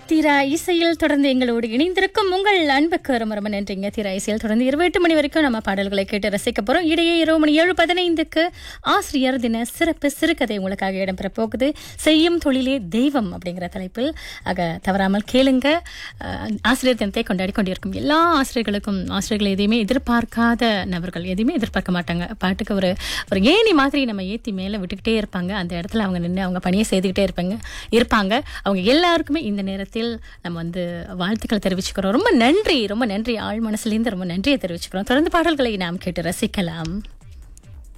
திரா இசையில் தொடர்ந்து எங்களோடு இணைந்திருக்கும் உங்கள் அன்புக்கு ரொம்ப ரொம்ப நன்றிங்க திரா இசையில் தொடர்ந்து இருபத்தி எட்டு மணி வரைக்கும் நம்ம பாடல்களை கேட்டு ரசிக்க போறோம் இடையே இரவு மணி ஏழு பதினைந்துக்கு ஆசிரியர் தின சிறப்பு சிறுகதை உங்களுக்காக இடம்பெற போகுது செய்யும் தொழிலே தெய்வம் அப்படிங்கிற தலைப்பில் ஆக தவறாமல் கேளுங்க அஹ், ஆசிரியர் தினத்தை கொண்டாடி கொண்டிருக்கும் எல்லா ஆசிரியர்களுக்கும் ஆசிரியர்கள் எதையுமே எதிர்பார்க்காத நபர்கள் எதையுமே எதிர்பார்க்க மாட்டாங்க பாட்டுக்கு ஒரு ஒரு ஏணி மாதிரி நம்ம ஏத்தி மேலே விட்டுக்கிட்டே இருப்பாங்க அந்த இடத்துல அவங்க நின்று அவங்க பணியை செய்துக்கிட்டே இருப்பாங்க இருப்பாங்க அவங்க எல்லாருக்குமே இந்த நேரத்தில் நம்ம வந்து வாழ்த்துக்கள் தெரிவிச்சுக்கிறோம் ரொம்ப நன்றி ரொம்ப நன்றி ஆழ் மனசுலேருந்து ரொம்ப நன்றியை தெரிவிச்சுக்கிறோம் தொடர்ந்து பாடல்களை நாம் கேட்டு ரசிக்கலாம்